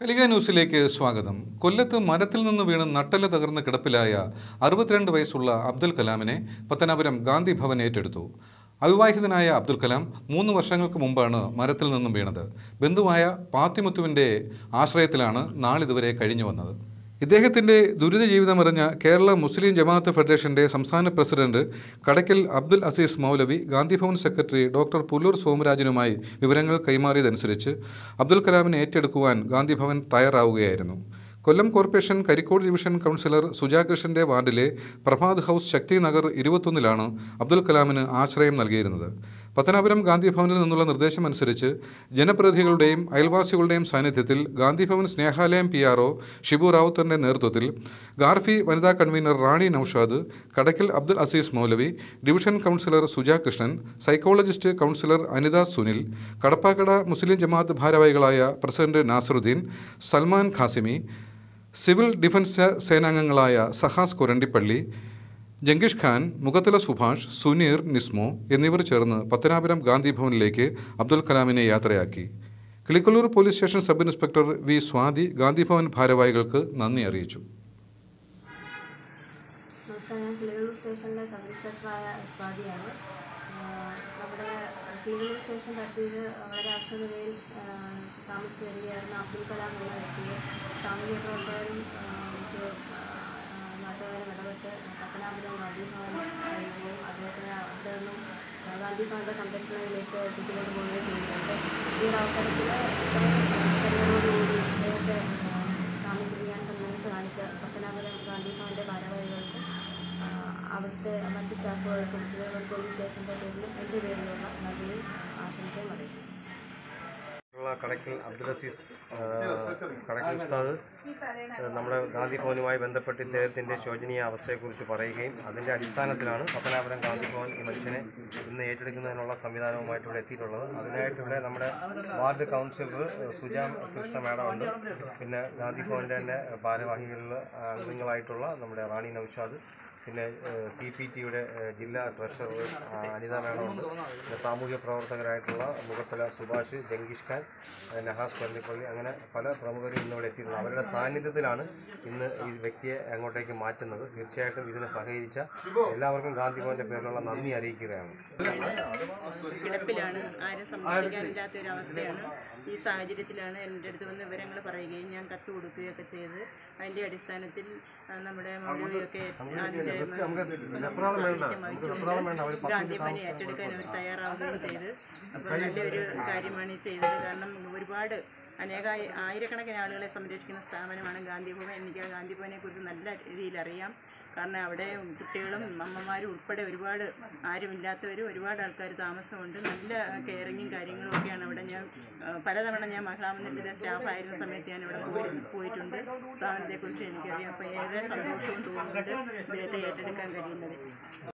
കലിക ന്യൂസിലേക്ക് സ്വാഗതം കൊല്ലത്ത് മരത്തിൽ നിന്ന് വീണ് നട്ടല് തകർന്ന് കിടപ്പിലായ അറുപത്തിരണ്ട് വയസ്സുള്ള അബ്ദുൽ കലാമിനെ പത്തനാപുരം ഗാന്ധി ഭവൻ ഏറ്റെടുത്തു അവിവാഹിതനായ അബ്ദുൽ കലാം മൂന്ന് വർഷങ്ങൾക്ക് മുമ്പാണ് മരത്തിൽ നിന്നും വീണത് ബന്ധുവായ പാത്തിമുത്തുവിൻ്റെ ആശ്രയത്തിലാണ് നാളിതുവരെ കഴിഞ്ഞു വന്നത് ഇദ്ദേഹത്തിന്റെ ദുരിത ജീവിതമറിഞ്ഞ കേരള മുസ്ലിം ജമാഅത്ത് ഫെഡറേഷന്റെ സംസ്ഥാന president Kadakkal Abdul Azeez Moulavi Gandhibhavan secretary doctor Pulloor സോമരാജനുമായി വിവരങ്ങൾ കൈമാറിയതനുസരിച്ച് അബ്ദുൽ കലാമിനെ ഏറ്റെടുക്കുവാൻ ഗാന്ധിഭവൻ തയ്യാറാവുകയായിരുന്നു Kollam corporation Karikode division councillor സുജാകൃഷ്ണന്റെ വാർഡിലെ പ്രഭാത് ഹൗസ് ശക്തി നഗർ ഇരുപത്തൊന്നിലാണ് അബ്ദുൽ കലാമിന് ആശ്രയം നൽകിയിരുന്നത് പത്തനാപുരം ഗാന്ധി ഭവനിൽ നിന്നുള്ള നിർദ്ദേശമനുസരിച്ച് ജനപ്രതിനിധികളുടെയും അയൽവാസികളുടെയും സാന്നിധ്യത്തിൽ Gandhibhavan Snehalayam P R O Shibu റാവുത്തറിന്റെ നേതൃത്വത്തിൽ ഗാർഫി വനിതാ convener Rani Noushad Kadakkal Abdul Azeez Moulavi division councillor Suja Krishnan psychologist councillor Anitha Sunil Kadappakada Muslim Jamaath ഭാരവാഹികളായ president Nasaruddin Salman Khasimi civil defence സേനാംഗങ്ങളായ സഹാസ് കൊരണ്ടിപ്പള്ളി ജംഗീഷ് ഖാൻ മുഖത്തല സുഭാഷ് സുനീർ നിസ്മോ എന്നിവർ ചേർന്ന് പത്തനാപുരം ഗാന്ധി ഭവനിലേക്ക് അബ്ദുൽ കലാമിനെ യാത്രയാക്കി Kilikollur police station sub inspector V Swathi Gandhibhavan ഭാരവാഹികൾക്ക് നന്ദി അറിയിച്ചു നമസ്കാരം ഞാൻ കിളികളൂർ സ്റ്റേഷനിലെ സബ് ഇൻസ്പെക്ടറായ സ്വാതിയാണ് ആഹ് നമ്മുടെ കിളികളൂർ സ്റ്റേഷൻ പരിധിയിൽ വളരെ അവശനിലയിൽ ആഹ് താമസിച്ചു വരികയായിരുന്ന അബ്ദുൽ കലാം എന്ന വ്യക്തിയെ സാമൂഹ്യ പ്രവർത്തകരും ആഹ് മറ്റ് ആഹ് നാട്ടുകാരും ഇടപെട്ട് പത്തനാപുരം ഗാന്ധി ഭവൻ കഴിയുകയും അദ്ദേഹത്തിന് അവിടെ നിന്നും ഗാന്ധി ഭവൻ്റെ സംരക്ഷണയിലേക്ക് എത്തിക്കൊണ്ട് പോവുകയും ചെയ്യുന്നുണ്ട് ഈ ഒരു അവസരത്തിൽ കരുതലോടുകൂടി അദ്ദേഹത്തെ ആഹ് താമസിപ്പിക്കാൻ സന്മനസ് കാണിച്ച പത്തനാപുരം ഗാന്ധി ഭവൻ്റെ ഭാരവാഹികൾക്കും ആഹ് അവിടുത്തെ മറ്റ് സ്റ്റാഫുകൾക്കും തിരുവനന്തപുരം പോലീസ് സ്റ്റേഷൻ്റെ പേരിലും എൻ്റെ പേരിലുള്ള നന്ദിയും ആശംസയും അറിയിക്കുന്നു ഉള്ള കടയ്ക്കൽ അബ്ദുൽ അസീസ് ആ, കടയ്ക്കൽ ഉസ്താദ് ആ, നമ്മുടെ ഗാന്ധി ഭവനുമായി ബന്ധപ്പെട്ട് ഇദ്ദേഹത്തിൻ്റെ ശോചനീയ അവസ്ഥയെക്കുറിച്ച് പറയുകയും അതിൻ്റെ അടിസ്ഥാനത്തിലാണ് പത്തനാപുരം ഗാന്ധി ഭവൻ ഈ മനുഷ്യനെ ഇന്ന് ഏറ്റെടുക്കുന്നതിനുള്ള സംവിധാനവുമായിട്ട് ഇവിടെ എത്തിയിട്ടുള്ളത് അതിനായിട്ട് ഇവിടെ നമ്മുടെ ward councillor Suja Krishna madam ഉണ്ട് പിന്നെ ഗാന്ധി ഭവൻ്റെ തന്നെ ഭാരവാഹികളിൽ അംഗങ്ങളായിട്ടുള്ള നമ്മുടെ റാണി നൌഷാദ് പിന്നെ സി പി ടിയുടെ ജില്ലാ ട്രഷറർ ആ, അനിത മേഡമുണ്ട് പിന്നെ സാമൂഹ്യ പ്രവർത്തകരായിട്ടുള്ള മുഖത്തല സുഭാഷ് ജംഗീഷ് ഖാൻ ആ, നഹാസ് പള്ളിപ്പള്ളി അങ്ങനെ പല പ്രമുഖരും ഇന്നിവിടെ എത്തിയിട്ടുള്ളത് അവരുടെ സാന്നിധ്യത്തിലാണ് ഇന്ന് ഈ വ്യക്തിയെ അങ്ങോട്ടേക്ക് മാറ്റുന്നത് തീർച്ചയായിട്ടും ഇതിനെ സഹകരിച്ച എല്ലാവർക്കും ഗാന്ധി ഭവന്റെ പേരിലുള്ള നന്ദി അറിയിക്കുകയാണ് കിടപ്പിലാണ് ആരും സംരക്ഷിക്കാനില്ലാത്ത ഒരു അവസ്ഥയാണ് ഈ സാഹചര്യത്തിലാണ് എൻ്റെ അടുത്ത് വന്ന് വിവരങ്ങൾ പറയുകയും ഞാൻ കത്ത് കൊടുക്കുകയൊക്കെ ചെയ്ത് അതിൻ്റെ അടിസ്ഥാനത്തിൽ ആ, നമ്മുടെ മൗലവിയൊക്കെ അതിൻ്റെ വെപ്രാളം വേണ്ട. നമുക്ക് വെപ്രാളം വേണ്ട. അവർ പത്ത് ഗാന്ധിമനെ ഏറ്റെടുക്കാൻ അവർ തയ്യാറാവുകയും ചെയ്ത് അപ്പോൾ നല്ലൊരു കാര്യമാണ് ഈ ചെയ്തത് കാരണം ഒരുപാട് അനേക ആയിരക്കണക്കിന് ആളുകളെ സംരക്ഷിക്കുന്ന സ്ഥാപനമാണ് ഗാന്ധി ഭവൻ എനിക്ക് ആ ഗാന്ധി ഭവനെ കുറിച്ച് നല്ല രീതിയിൽ അറിയാം കാരണം അവിടെ കുട്ടികളും അമ്മമാരും ഉൾപ്പെടെ ഒരുപാട് ആരുമില്ലാത്തവരും ഒരുപാട് ആൾക്കാർ താമസമുണ്ട് നല്ല കെയറിങ്ങും കാര്യങ്ങളും ഒക്കെയാണ് അവിടെ ഞാൻ ആ, പലതവണ ഞാൻ മഹിളാ മന്ദിരത്തിലെ സ്റ്റാഫ് ആയിരുന്ന സമയത്ത് ഞാൻ ഇവിടെ പോയി പോയിട്ടുണ്ട് സ്ഥാപനത്തെക്കുറിച്ച് എനിക്കറിയാം അപ്പോൾ ഏറെ സന്തോഷവും തോന്നുന്നുണ്ട് ഇദ്ദേഹത്തെ ഏറ്റെടുക്കാൻ കഴിയുന്നത്